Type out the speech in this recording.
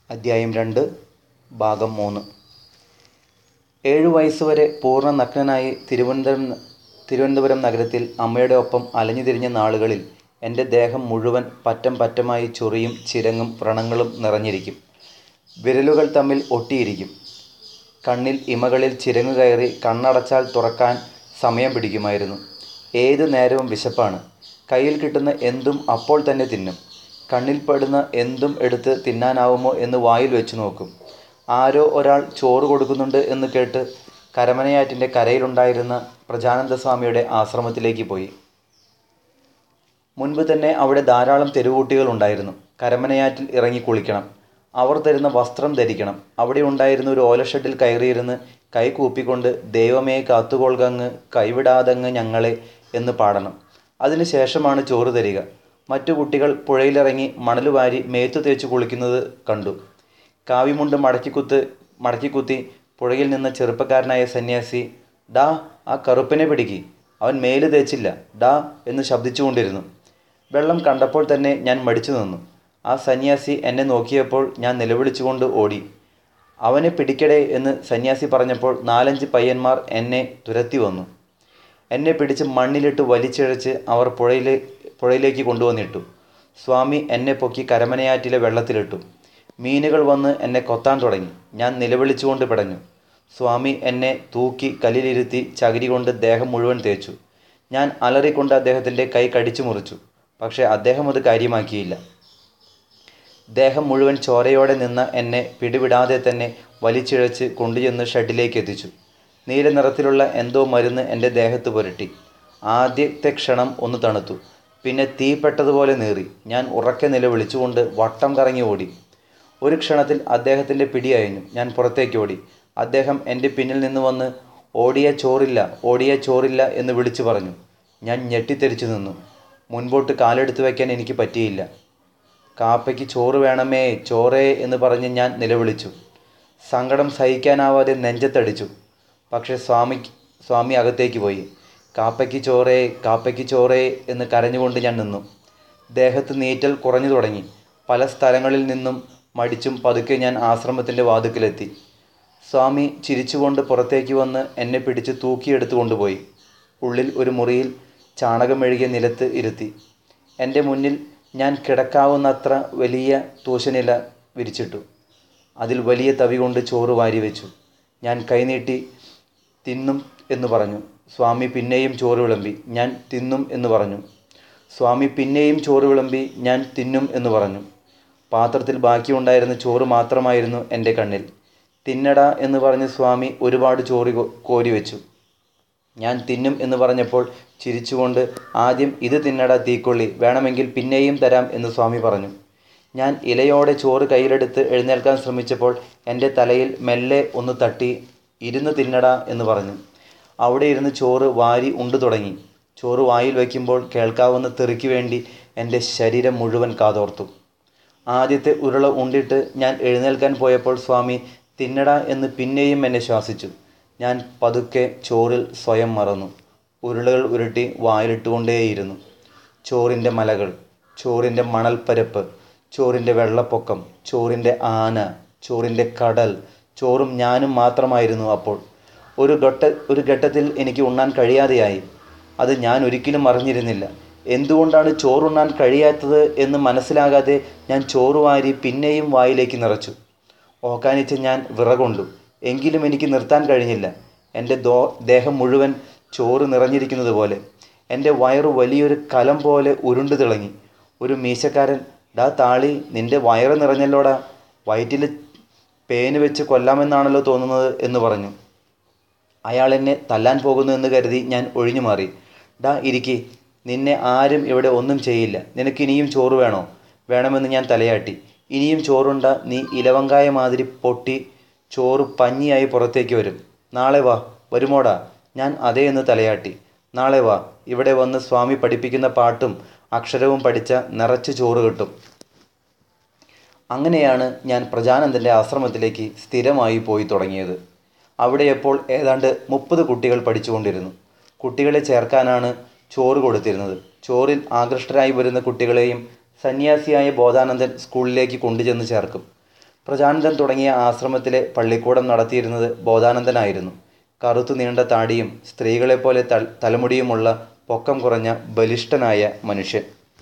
അദ്ധ്യായം രണ്ട് ഭാഗം മൂന്ന് ഏഴു വയസ്സുവരെ പൂർണ്ണ നഗ്നനായി തിരുവനന്തപുരം തിരുവനന്തപുരം നഗരത്തിൽ അമ്മയുടെ ഒപ്പം അലഞ്ഞു തിരിഞ്ഞ നാളുകളിൽ എൻ്റെ ദേഹം മുഴുവൻ പറ്റം പറ്റമായി ചൊറിയും ചിരങ്ങും വ്രണങ്ങളും നിറഞ്ഞിരിക്കും വിരലുകൾ തമ്മിൽ ഒട്ടിയിരിക്കും കണ്ണിൽ ഇമകളിൽ ചിരങ്ങു കയറി കണ്ണടച്ചാൽ തുറക്കാൻ സമയം പിടിക്കുമായിരുന്നു ഏതു നേരവും വിശപ്പാണ് കയ്യിൽ കിട്ടുന്ന എന്തും അപ്പോൾ തന്നെ തിന്നും കണ്ണിൽ പെടുന്ന എന്തും എടുത്ത് തിന്നാനാവുമോ എന്ന് വായിൽ വെച്ച് നോക്കും ആരോ ഒരാൾ ചോറ് കൊടുക്കുന്നുണ്ട് എന്ന് കേട്ട് കരമനയാറ്റിൻ്റെ കരയിലുണ്ടായിരുന്ന പ്രജാനന്ദ സ്വാമിയുടെ ആശ്രമത്തിലേക്ക് പോയി മുൻപ് തന്നെ അവിടെ ധാരാളം തെരുവൂട്ടികൾ ഉണ്ടായിരുന്നു കരമനയാറ്റിൽ ഇറങ്ങി കുളിക്കണം അവർ തരുന്ന വസ്ത്രം ധരിക്കണം അവിടെ ഉണ്ടായിരുന്ന ഒരു ഓലഷെഡിൽ കയറിയിരുന്ന് കൈ കൂപ്പിക്കൊണ്ട് ദൈവമേ കാത്തുകൊള്ളുകങ്ങ് കൈവിടാതങ്ങ് ഞങ്ങളെ എന്ന് പാടണം അതിനുശേഷമാണ് ചോറ് തരിക മറ്റു കുട്ടികൾ പുഴയിലിറങ്ങി മണൽ വാരി മേത്തു തേച്ച് കുളിക്കുന്നത് കണ്ടു കാവിമുണ്ട് മടക്കിക്കുത്ത് മടക്കിക്കുത്തി പുഴയിൽ നിന്ന ചെറുപ്പക്കാരനായ സന്യാസി ഡാ ആ കറുപ്പിനെ പിടിക്കി അവൻ മേല് തേച്ചില്ല ഡാ എന്ന് ശബ്ദിച്ചുകൊണ്ടിരുന്നു വെള്ളം കണ്ടപ്പോൾ തന്നെ ഞാൻ മടിച്ചു നിന്നു ആ സന്യാസി എന്നെ നോക്കിയപ്പോൾ ഞാൻ നിലവിളിച്ചുകൊണ്ട് ഓടി അവനെ പിടിക്കടേ എന്ന് സന്യാസി പറഞ്ഞപ്പോൾ നാലഞ്ച് പയ്യന്മാർ എന്നെ തുരത്തി വന്നു എന്നെ പിടിച്ച് മണ്ണിലിട്ട് വലിച്ചിഴച്ച് അവർ പുഴയിലെ പുഴയിലേക്ക് കൊണ്ടുവന്നിട്ടു സ്വാമി എന്നെ പൊക്കി കരമനയാറ്റിലെ വെള്ളത്തിലിട്ടു മീനുകൾ വന്ന് എന്നെ കൊത്താൻ തുടങ്ങി ഞാൻ നിലവിളിച്ചുകൊണ്ട് പിടഞ്ഞു സ്വാമി എന്നെ തൂക്കി കല്ലിലിരുത്തി ചകിരി കൊണ്ട് ദേഹം മുഴുവൻ തേച്ചു ഞാൻ അലറിക്കൊണ്ട് അദ്ദേഹത്തിൻ്റെ കൈ കടിച്ചു മുറിച്ചു പക്ഷേ അദ്ദേഹം അത് കാര്യമാക്കിയില്ല ദേഹം മുഴുവൻ ചോരയോടെ നിന്ന എന്നെ പിടിവിടാതെ തന്നെ വലിച്ചിഴച്ച് കൊണ്ടുചെന്ന് ഷെഡിലേക്ക് എത്തിച്ചു നീല നിറത്തിലുള്ള എന്തോ മരുന്ന് എൻ്റെ ദേഹത്ത് പുരട്ടി ആദ്യത്തെ ക്ഷണം ഒന്ന് തണുത്തു പിന്നെ തീ പെട്ടതുപോലെ നീറി ഞാൻ ഉറക്കെ നിലവിളിച്ചുകൊണ്ട് വട്ടം കറങ്ങി ഓടി ഒരു ക്ഷണത്തിൽ അദ്ദേഹത്തിൻ്റെ പിടിയയഞ്ഞു ഞാൻ പുറത്തേക്ക് ഓടി അദ്ദേഹം എൻ്റെ പിന്നിൽ നിന്ന് വന്ന് ഓടിയ ചോറില്ല ഓടിയ ചോറില്ല എന്ന് വിളിച്ചു പറഞ്ഞു ഞാൻ ഞെട്ടിത്തെറിച്ചു നിന്നു മുൻപോട്ട് കാലെടുത്ത് വയ്ക്കാൻ എനിക്ക് പറ്റിയില്ല കാപ്പയ്ക്ക് ചോറ് വേണമേ ചോറേ എന്ന് പറഞ്ഞ് ഞാൻ നിലവിളിച്ചു സങ്കടം സഹിക്കാനാവാതെ നെഞ്ചത്തടിച്ചു പക്ഷേ സ്വാമി സ്വാമി അകത്തേക്ക് പോയി കാപ്പയ്ക്ക് ചോറേ കാപ്പയ്ക്ക് ചോറേ എന്ന് കരഞ്ഞുകൊണ്ട് ഞാൻ നിന്നു ദേഹത്ത് നീറ്റൽ കുറഞ്ഞു തുടങ്ങി പല സ്ഥലങ്ങളിൽ നിന്നും മടിച്ചും പതുക്കെ ഞാൻ ആശ്രമത്തിൻ്റെ വാതുക്കലെത്തി സ്വാമി ചിരിച്ചുകൊണ്ട് പുറത്തേക്ക് വന്ന് എന്നെ പിടിച്ച് തൂക്കിയെടുത്തു കൊണ്ടുപോയി ഉള്ളിൽ ഒരു മുറിയിൽ ചാണകം മെഴുകിയ നിലത്ത് ഇരുത്തി എൻ്റെ മുന്നിൽ ഞാൻ കിടക്കാവുന്നത്ര വലിയ തൂശനില വിരിച്ചിട്ടു അതിൽ വലിയ തവി കൊണ്ട് ചോറ് വാരി വെച്ചു ഞാൻ കൈനീട്ടി തിന്നും എന്ന് പറഞ്ഞു സ്വാമി പിന്നെയും ചോറ് വിളമ്പി ഞാൻ തിന്നും എന്ന് പറഞ്ഞു സ്വാമി പിന്നെയും ചോറ് വിളമ്പി ഞാൻ തിന്നും എന്ന് പറഞ്ഞു പാത്രത്തിൽ ബാക്കിയുണ്ടായിരുന്ന ചോറ് മാത്രമായിരുന്നു എൻ്റെ കണ്ണിൽ തിന്നടാ എന്ന് പറഞ്ഞ് സ്വാമി ഒരുപാട് ചോറ് കോരി വെച്ചു ഞാൻ തിന്നും എന്ന് പറഞ്ഞപ്പോൾ ചിരിച്ചുകൊണ്ട് ആദ്യം ഇത് തിന്നടാ തീക്കൊള്ളി വേണമെങ്കിൽ പിന്നെയും തരാം എന്ന് സ്വാമി പറഞ്ഞു ഞാൻ ഇലയോടെ ചോറ് കയ്യിലെടുത്ത് എഴുന്നേൽക്കാൻ ശ്രമിച്ചപ്പോൾ എൻ്റെ തലയിൽ മെല്ലെ ഒന്ന് തട്ടി ഇരുന്ന് തിന്നടാ എന്ന് പറഞ്ഞു അവിടെ ഇരുന്ന് ചോറ് വാരി ഉണ്ടു തുടങ്ങി ചോറ് വായിൽ വയ്ക്കുമ്പോൾ കേൾക്കാവുന്ന തെറിക്ക് വേണ്ടി എൻ്റെ ശരീരം മുഴുവൻ കാതോർത്തു ആദ്യത്തെ ഉരുള ഉണ്ടിട്ട് ഞാൻ എഴുന്നേൽക്കാൻ പോയപ്പോൾ സ്വാമി തിന്നടാ എന്ന് പിന്നെയും എന്നെ ശ്വാസിച്ചു ഞാൻ പതുക്കെ ചോറിൽ സ്വയം മറന്നു ഉരുളകൾ ഉരുട്ടി വായിലിട്ടുകൊണ്ടേയിരുന്നു ചോറിൻ്റെ മലകൾ ചോറിൻ്റെ മണൽപ്പരപ്പ് ചോറിൻ്റെ വെള്ളപ്പൊക്കം ചോറിൻ്റെ ആന ചോറിൻ്റെ കടൽ ചോറും ഞാനും മാത്രമായിരുന്നു അപ്പോൾ ഒരു ഘട്ട ഒരു ഘട്ടത്തിൽ എനിക്ക് ഉണ്ണാൻ കഴിയാതെയായി അത് ഞാൻ ഒരിക്കലും അറിഞ്ഞിരുന്നില്ല എന്തുകൊണ്ടാണ് ചോറുണ്ണാൻ കഴിയാത്തത് എന്ന് മനസ്സിലാകാതെ ഞാൻ ചോറ് വാരി പിന്നെയും വായിലേക്ക് നിറച്ചു ഓക്കാനിച്ച് ഞാൻ വിറകൊണ്ടു എങ്കിലും എനിക്ക് നിർത്താൻ കഴിഞ്ഞില്ല എൻ്റെ ദോ ദേഹം മുഴുവൻ ചോറ് നിറഞ്ഞിരിക്കുന്നത് പോലെ എൻ്റെ വയറ് വലിയൊരു കലം പോലെ ഉരുണ്ടു തിളങ്ങി ഒരു മീശക്കാരൻ ഡാ താളി നിൻ്റെ വയറ് നിറഞ്ഞല്ലോടാ വയറ്റിൽ പേന് വെച്ച് കൊല്ലാമെന്നാണല്ലോ തോന്നുന്നത് എന്ന് പറഞ്ഞു അയാൾ എന്നെ തല്ലാൻ പോകുന്നു എന്ന് കരുതി ഞാൻ ഒഴിഞ്ഞു മാറി ഡാ ഇരിക്കി നിന്നെ ആരും ഇവിടെ ഒന്നും ചെയ്യില്ല നിനക്ക് ഇനിയും ചോറ് വേണോ വേണമെന്ന് ഞാൻ തലയാട്ടി ഇനിയും ചോറുണ്ട നീ ഇലവങ്കായ മാതിരി പൊട്ടി ചോറ് പഞ്ഞിയായി പുറത്തേക്ക് വരും നാളെ വാ വരുമോടാ ഞാൻ അതേ എന്ന് തലയാട്ടി നാളെ വാ ഇവിടെ വന്ന് സ്വാമി പഠിപ്പിക്കുന്ന പാട്ടും അക്ഷരവും പഠിച്ച നിറച്ച് ചോറ് കിട്ടും അങ്ങനെയാണ് ഞാൻ പ്രജാനന്ദൻ്റെ ആശ്രമത്തിലേക്ക് സ്ഥിരമായി പോയി തുടങ്ങിയത് അവിടെ ഇപ്പോൾ ഏതാണ്ട് മുപ്പത് കുട്ടികൾ പഠിച്ചുകൊണ്ടിരുന്നു കുട്ടികളെ ചേർക്കാനാണ് ചോറ് കൊടുത്തിരുന്നത് ചോറിൽ ആകൃഷ്ടരായി വരുന്ന കുട്ടികളെയും സന്യാസിയായ ബോധാനന്ദൻ സ്കൂളിലേക്ക് കൊണ്ടുചെന്ന് ചേർക്കും പ്രജാനന്ദൻ തുടങ്ങിയ ആശ്രമത്തിലെ പള്ളിക്കൂടം നടത്തിയിരുന്നത് ബോധാനന്ദനായിരുന്നു കറുത്തു നീണ്ട താടിയും സ്ത്രീകളെപ്പോലെ തൽ തലമുടിയുമുള്ള പൊക്കം കുറഞ്ഞ ബലിഷ്ഠനായ മനുഷ്യൻ